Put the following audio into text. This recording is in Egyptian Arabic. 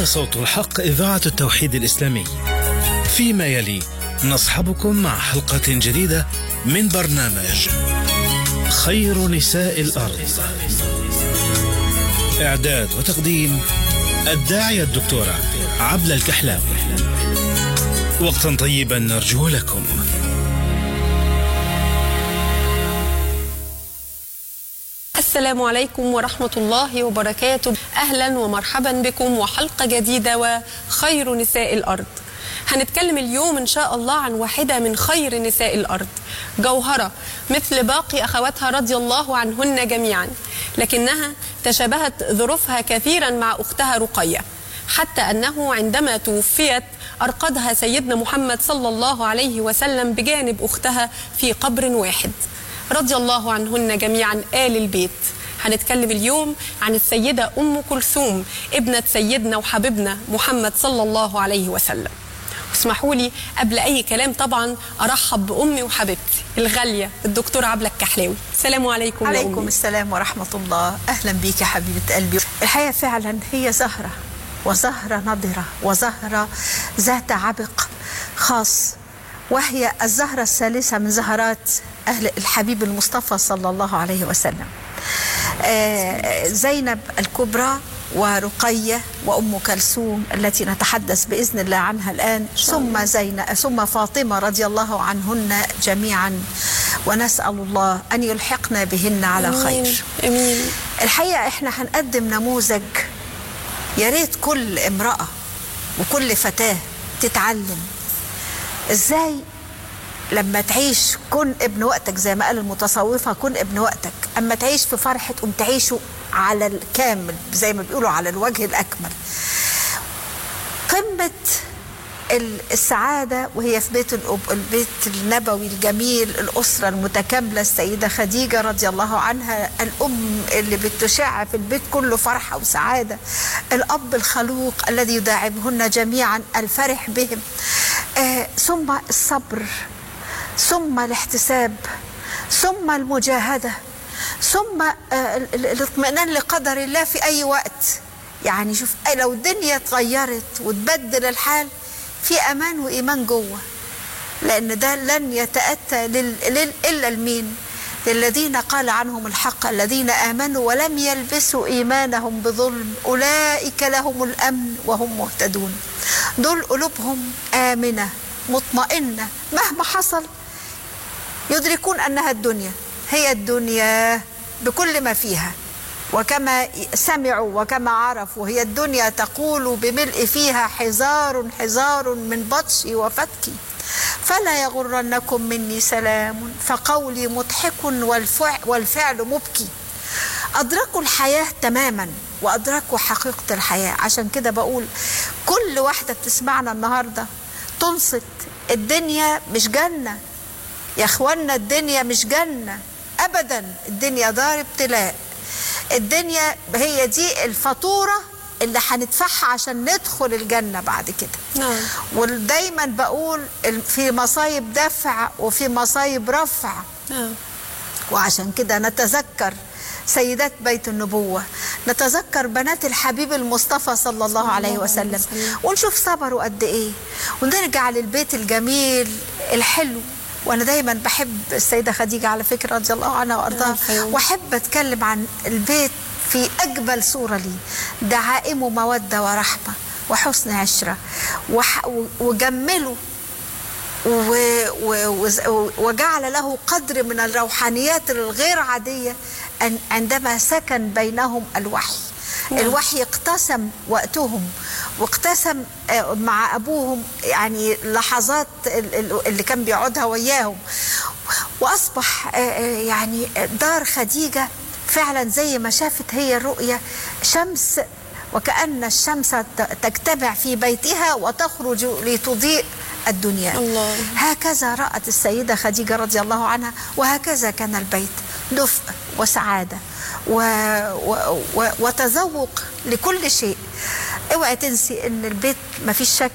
هذا صوت الحق إذاعة التوحيد الإسلامي. فيما يلي نصحبكم مع حلقة جديدة من برنامج خير نساء الأرض. إعداد وتقديم الداعية الدكتورة عبلة الكحلاوي. وقتا طيبا نرجو لكم. السلام عليكم ورحمة الله وبركاته أهلا ومرحبا بكم وحلقة جديدة وخير نساء الأرض هنتكلم اليوم إن شاء الله عن واحدة من خير نساء الأرض جوهرة مثل باقي أخواتها رضي الله عنهن جميعا لكنها تشابهت ظروفها كثيرا مع أختها رقية حتى أنه عندما توفيت أرقدها سيدنا محمد صلى الله عليه وسلم بجانب أختها في قبر واحد رضي الله عنهن جميعا آل البيت هنتكلم اليوم عن السيدة أم كلثوم ابنة سيدنا وحبيبنا محمد صلى الله عليه وسلم اسمحوا لي قبل أي كلام طبعا أرحب بأمي وحبيبتي الغالية الدكتورة عبلة الكحلاوي السلام عليكم يا عليكم أمي. السلام ورحمة الله أهلا بيك يا حبيبة قلبي الحقيقة فعلا هي زهرة وزهرة نضرة وزهرة ذات عبق خاص وهي الزهرة الثالثة من زهرات أهل الحبيب المصطفى صلى الله عليه وسلم آه، زينب الكبرى ورقية وأم كلثوم التي نتحدث بإذن الله عنها الآن ثم زينب ثم فاطمة رضي الله عنهن جميعا ونسأل الله أن يلحقنا بهن على خير أمين أمين الحقيقة احنا هنقدم نموذج يا ريت كل امرأة وكل فتاة تتعلم ازاي لما تعيش كن ابن وقتك زي ما قال المتصوفة كن ابن وقتك اما تعيش في فرحة قوم تعيشه على الكامل زي ما بيقولوا على الوجه الأكمل قمة ال- السعادة وهي في بيت الأب البيت النبوي الجميل الأسرة المتكاملة السيدة خديجة رضي الله عنها الأم اللي بتشع في البيت كله فرحة وسعادة الأب الخلوق الذي يداعبهن جميعا الفرح بهم آه ثم الصبر ثم الاحتساب ثم المجاهدة ثم آه، ال- ال- الاطمئنان لقدر الله في أي وقت يعني شوف أي- لو الدنيا اتغيرت وتبدل الحال في أمان وإيمان جوه لأن ده لن يتأتى لل... لل... إلا المين للذين قال عنهم الحق الذين آمنوا ولم يلبسوا إيمانهم بظلم أولئك لهم الأمن وهم مهتدون دول قلوبهم آمنة مطمئنة مهما حصل يدركون أنها الدنيا هي الدنيا بكل ما فيها وكما سمعوا وكما عرفوا هي الدنيا تقول بملء فيها حزار حزار من بطشي وفتكي فلا يغرنكم مني سلام فقولي مضحك والفعل, والفعل مبكي أدركوا الحياة تماما وأدركوا حقيقة الحياة عشان كده بقول كل واحدة بتسمعنا النهاردة تنصت الدنيا مش جنة يا اخوانا الدنيا مش جنة ابدا الدنيا دار ابتلاء الدنيا هي دي الفاتورة اللي هندفعها عشان ندخل الجنة بعد كده نعم ودايما بقول ال- في مصايب دفع وفي مصايب رفع نعم وعشان كده نتذكر سيدات بيت النبوة نتذكر بنات الحبيب المصطفى صلى الله عليه الله عليه وسلم وسلم. ونشوف صبروا قد ايه ونرجع للبيت الجميل الحلو وانا دايما بحب السيده خديجه على فكره رضي الله عنها وارضاها أيوة. واحب اتكلم عن البيت في اجمل صوره لي دعائمه موده ورحمه وحسن عشره وح- وجمله و... و... و... وجعل له قدر من الروحانيات الغير عادية أن عندما سكن بينهم الوحي نعم. الوحي اقتسم وقتهم واقتسم آه، مع أبوهم يعني لحظات ال- ال- اللي كان بيقعدها وياهم وأصبح آه، آه، يعني دار خديجة فعلا زي ما شافت هي الرؤية شمس وكأن الشمس ت- تجتمع في بيتها وتخرج لتضيء الدنيا الله. هكذا رأت السيدة خديجة رضي الله عنها وهكذا كان البيت دفء وسعادة و... و... و... وتذوق لكل شيء اوعي تنسي ان البيت ما فيش شك